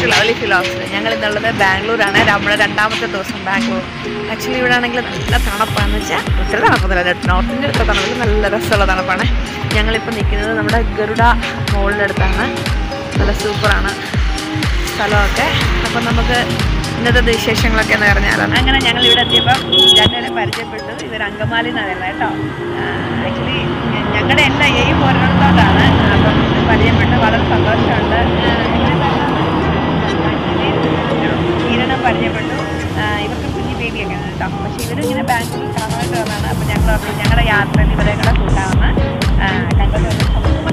to lovely ഫിലോസ് ഞങ്ങൾ ഇന്നുള്ളത് ബാംഗ്ലൂരാണ് നമ്മുടെ രണ്ടാമത്തെ ദിവസം ബാംഗ്ലൂർ ആക്ച്വലി ഇവിടെ ആണെങ്കിൽ നല്ല തണുപ്പാന്ന് വെച്ചാൽ ഒത്തിരി തണുപ്പൊന്നുമില്ല നോർത്തിൻ്റെ അടുത്ത തണുപ്പിൽ നല്ല രസമുള്ള തണുപ്പാണ് ഞങ്ങളിപ്പോൾ നിൽക്കുന്നത് നമ്മുടെ ഗരുഡ മോളിൻ്റെ അടുത്താണ് നല്ല സൂപ്പറാണ് സ്ഥലമൊക്കെ അപ്പം നമുക്ക് ഇന്നത്തെ വിശേഷങ്ങളൊക്കെ എന്ന് പറഞ്ഞാലാണ് അങ്ങനെ ഞങ്ങൾ ഇവിടെ എത്തിയപ്പം രണ്ടുപേരെ പരിചയപ്പെട്ടു ഇവർ അങ്കമാലി നഗരം കേട്ടോ ആക്ച്വലി ഞങ്ങളുടെ എല്ലാ എയും ഒരിടത്തോട്ടാണ് അപ്പം പരിചയപ്പെട്ട് വളരെ സന്തോഷമുണ്ട് കിരണം പരിചയപ്പെട്ടു ആ, ഇവർക്ക് കുഞ്ഞു ബേബിയൊക്കെ ഉണ്ട് കേട്ടോ പക്ഷേ ഇവരിങ്ങനെ ബാംഗ്ലൂർ കാണാനായിട്ട് വന്നതാണ് അപ്പം ഞങ്ങൾ പറഞ്ഞു ഞങ്ങളുടെ യാത്രയിൽ ഇവരെ കൂടെ കൂട്ടാമെന്ന് ആ, കണ്ടിട്ട്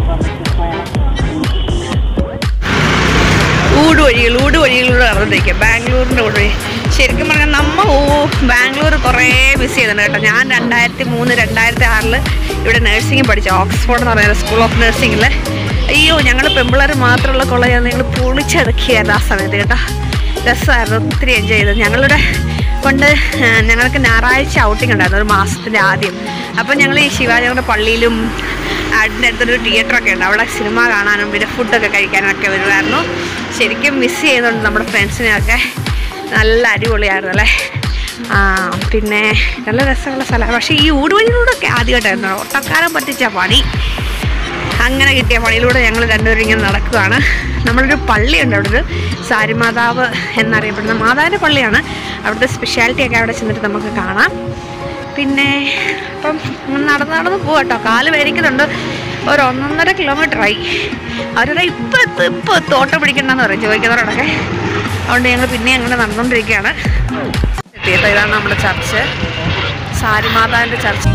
ഊടുവഴികൾ ഊടുവഴികളിലൂടെ നടന്നിരിക്കുക ബാംഗ്ലൂരിൻ്റെ ഊടുവഴി ശരിക്കും പറഞ്ഞാൽ നമ്മ ഓ ബാംഗ്ലൂർ കുറേ മിസ് ചെയ്യുന്നുണ്ട് കേട്ടോ ഞാൻ രണ്ടായിരത്തി മൂന്ന് രണ്ടായിരത്തി ആറിൽ ഇവിടെ നഴ്സിംഗ് പഠിച്ചു ഓക്സ്ഫോർഡ് എന്ന് പറയുന്ന സ്കൂൾ ഓഫ് നഴ്സിംഗിൽ അയ്യോ ഞങ്ങൾ പെമ്പിള്ളേർ മാത്രമുള്ള കോളേജാണ് ഞങ്ങൾ പൊളിച്ചടക്കിയായിരുന്നു ആ സമയത്ത് കേട്ടോ രസമായിരുന്നു ഒത്തിരി എൻജോയ് ചെയ്തത് ഞങ്ങളുടെ കൊണ്ട് ആ, ഞങ്ങൾക്ക് ഞായറാഴ്ച ഔട്ടിംഗ് ഉണ്ടായിരുന്നു ഒരു മാസത്തിൻ്റെ ആദ്യം അപ്പം ഞങ്ങൾ ഈ ശിവാജിയുടെ പള്ളിയിലും അതിൻ്റെ അടുത്തൊരു തിയേറ്ററൊക്കെ ഉണ്ട് അവിടെ സിനിമ കാണാനും പിന്നെ ഫുഡൊക്കെ കഴിക്കാനും ഒക്കെ വരുമായിരുന്നു ശരിക്കും മിസ് ചെയ്യുന്നുണ്ട് നമ്മുടെ ഫ്രണ്ട്സിനെയൊക്കെ നല്ല അടിപൊളിയായിരുന്നു അല്ലേ ആ, പിന്നെ നല്ല രസമുള്ള സ്ഥലമാണ് പക്ഷേ ഈ ഊടുവഴിയിലൂടെ ഒക്കെ ആദ്യമായിട്ടായിരുന്നു ഒട്ടക്കാരം പറ്റിച്ച പണി അങ്ങനെ കിട്ടിയ പണിയിലൂടെ ഞങ്ങൾ രണ്ടുപേരും ഇങ്ങനെ നടക്കുകയാണ് നമ്മളൊരു പള്ളിയുണ്ട് അവിടെ ഒരു സാരിമാതാവ് എന്നറിയപ്പെടുന്ന മാതാവിൻ്റെ പള്ളിയാണ് അവിടുത്തെ സ്പെഷ്യാലിറ്റി ഒക്കെ അവിടെ ചെന്നിട്ട് നമുക്ക് കാണാം പിന്നെ അപ്പം അങ്ങനെ നടന്ന് നടന്ന് പോകട്ടോ കാല് വേരിക്കുന്നുണ്ട് ഒരു ഒന്നൊന്നര കിലോമീറ്റർ ആയി അവരുടെ ഇപ്പം എത്തും ഇപ്പം എത്തും ഓട്ടോ പിടിക്കണ്ടെന്ന് പറയും ചോദിക്കുന്നവരോടൊക്കെ അതുകൊണ്ട് ഞങ്ങൾ പിന്നെ അങ്ങനെ നടന്നുകൊണ്ടിരിക്കുകയാണ് എത്തിയത് ഇതാണ് നമ്മുടെ ചർച്ച് സാരിമാതാവിൻ്റെ ചർച്ച്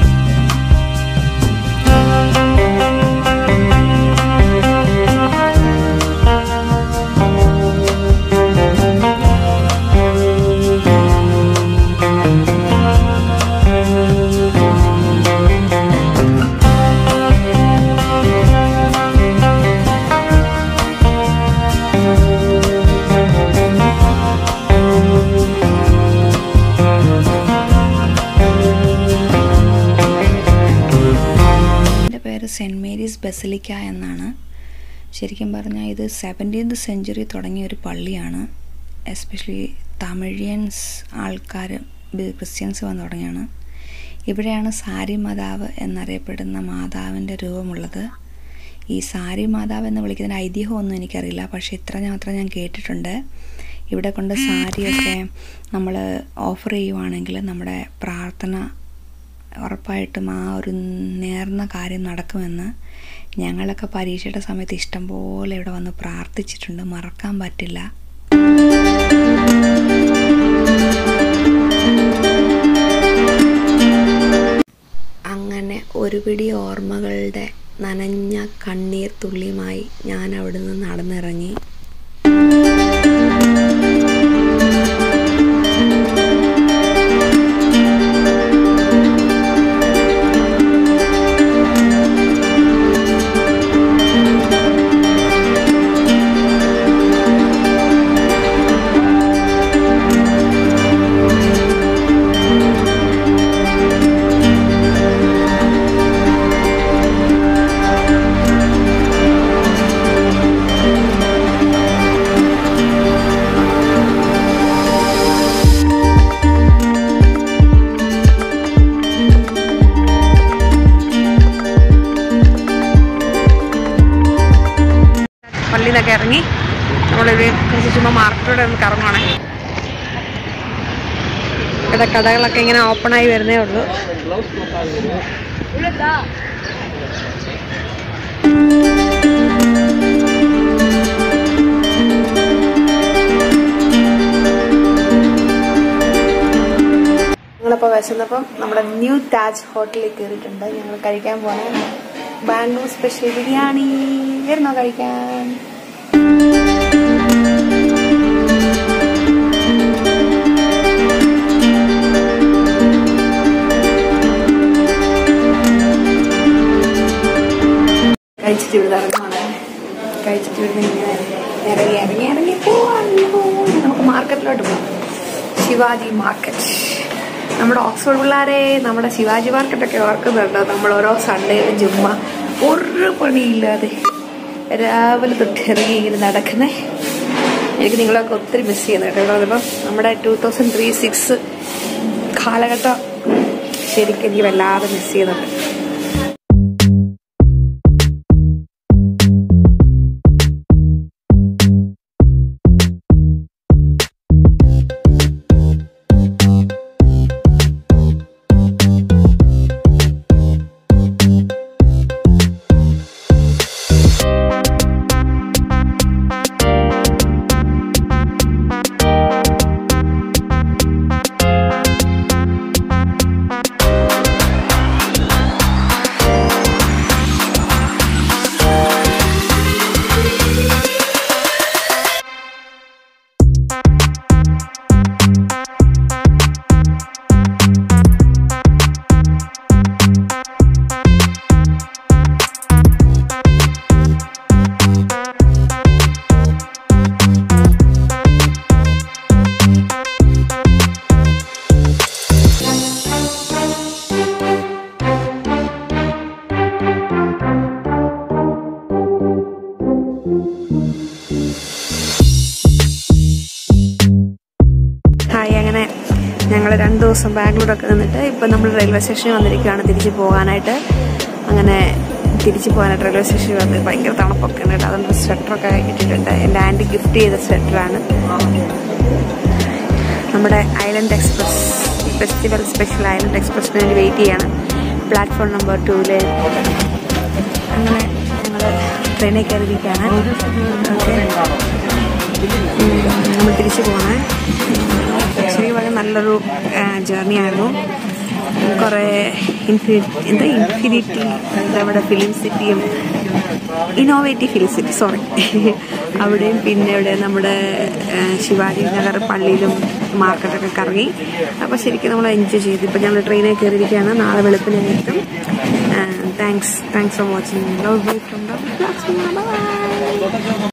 എൻ്റെ പേര് സെൻറ്റ് മേരീസ് ബസലിക്ക എന്നാണ് ശരിക്കും പറഞ്ഞാൽ ഇത് സെവൻറ്റീൻത് സെഞ്ചുറി തുടങ്ങിയ ഒരു പള്ളിയാണ് എസ്പെഷ്യലി തമിഴിയൻസ് ആൾക്കാർ ക്രിസ്ത്യൻസ് വന്ന് തുടങ്ങിയാണ് ഇവിടെയാണ് സാരി മാതാവ് എന്നറിയപ്പെടുന്ന മാതാവിൻ്റെ രൂപമുള്ളത് ഈ സാരി മാതാവ് എന്ന് വിളിക്കുന്നതിന് ഐതിഹ്യമൊന്നും എനിക്കറിയില്ല പക്ഷേ ഇത്ര മാത്രം ഞാൻ കേട്ടിട്ടുണ്ട് ഇവിടെ കൊണ്ട് സാരിയൊക്കെ നമ്മൾ ഓഫർ ചെയ്യുവാണെങ്കിൽ നമ്മുടെ പ്രാർത്ഥന ഉറപ്പായിട്ടും ആ ഒരു നേർന്ന കാര്യം നടക്കുമെന്ന് ഞങ്ങളൊക്കെ പരീക്ഷയുടെ സമയത്ത് ഇഷ്ടംപോലെ ഇവിടെ വന്ന് പ്രാർത്ഥിച്ചിട്ടുണ്ട് മറക്കാൻ പറ്റില്ല അങ്ങനെ ഒരു പിടി ഓർമ്മകളുടെ നനഞ്ഞ കണ്ണീർ തുള്ളിയുമായി ഞാൻ അവിടുന്ന് നടന്നിറങ്ങി പള്ളിയിൽ നിന്നൊക്കെ ഇറങ്ങി നമ്മളിത് കുറച്ച് ചുമ്മാ മാർക്കറ്റിലൂടെ ഒന്ന് കറങ്ങുവാണേ ഇവിടെ കടകളൊക്കെ ഇങ്ങനെ ഓപ്പണായി വരുന്നേ ഉള്ളൂ ഞങ്ങളിപ്പോൾ വിശന്നപ്പം നമ്മുടെ ന്യൂ താജ് ഹോട്ടലിൽ കയറിയിട്ടുണ്ട് ഞങ്ങൾ കഴിക്കാൻ പോണേ ബാംഗ്ലൂർ സ്പെഷ്യൽ ബിരിയാണി വരുന്നോ കഴിക്കാൻ കഴിച്ചിട്ട് ഇവിടെ ഇറങ്ങുവാണ് കഴിച്ചിട്ട് ഇവിടെ ഇങ്ങനെ ഇറങ്ങി ഇറങ്ങി ഇറങ്ങി പോവാൻ നമുക്ക് മാർക്കറ്റിലോട്ട് പോകാം ശിവാജി മാർക്കറ്റ് നമ്മുടെ ഓക്സ്ഫോർഡ് പിള്ളേരെ നമ്മുടെ ശിവാജി മാർക്കറ്റൊക്കെ ഓർക്കുന്നുണ്ടോ നമ്മൾ ഓരോ സൺഡേയിലും ജുമ്മ ഒരു പണിയില്ലാതെ രാവിലെ തൊട്ട് ഇറങ്ങി ഇങ്ങനെ നടക്കുന്നേ എനിക്ക് നിങ്ങളൊക്കെ ഒത്തിരി മിസ് ചെയ്യുന്നു കേട്ടോ ഇവിടെ വന്നപ്പോൾ നമ്മുടെ ടൂ തൗസൻഡ് ത്രീ സിക്സ് കാലഘട്ടം ശരിക്കും എനിക്ക് വല്ലാതെ മിസ് ചെയ്യുന്നുണ്ട് ഹായ് അങ്ങനെ ഞങ്ങൾ രണ്ട് ദിവസം ബാംഗ്ലൂരൊക്കെ നിന്നിട്ട് ഇപ്പം നമ്മൾ റെയിൽവേ സ്റ്റേഷനിൽ വന്നിരിക്കുകയാണ് തിരിച്ച് പോകാനായിട്ട് അങ്ങനെ തിരിച്ച് പോകാനായിട്ട് റെയിൽവേ സ്റ്റേഷനിൽ വന്ന് ഭയങ്കര തണുപ്പൊക്കെ ഉണ്ട് കേട്ടോ അതുകൊണ്ട് സ്വെറ്ററൊക്കെ ഇട്ടിട്ടുണ്ട് എൻ്റെ ആൻറ്റി ഗിഫ്റ്റ് ചെയ്ത സ്വെറ്ററാണ് നമ്മുടെ island express festival special island എക്സ്പ്രസിന് വേണ്ടി വെയിറ്റ് ചെയ്യാണ് പ്ലാറ്റ്ഫോം നമ്പർ ടൂവിൽ അങ്ങനെ ഞങ്ങൾ ട്രെയിനിൽ കയറിയിരിക്കുകയാണ് ഓക്കെ നമ്മൾ തിരിച്ചു പോകണേ ശരിക്കും പറഞ്ഞാൽ നല്ലൊരു ജേർണി ആയിരുന്നു കുറേ ഇൻഫിനിറ്റി എന്താ ഇൻഫിനിറ്റി നമ്മുടെ ഫിലിം സിറ്റിയും ഇന്നോവേറ്റീവ് ഫിലിം സിറ്റി സോറി അവിടെയും പിന്നെ ഇവിടെ നമ്മുടെ ആ, ശിവാജി നഗർ പള്ളിയിലും മാർക്കറ്റൊക്കെ കറങ്ങി അപ്പോൾ ശരിക്കും നമ്മൾ എൻജോയ് ചെയ്തു ഇപ്പോൾ ഞങ്ങൾ ട്രെയിനിൽ കയറിയിരിക്കുകയാണ് നാളെ വെളുപ്പിന് എത്തും thanks thanks for watching love bye from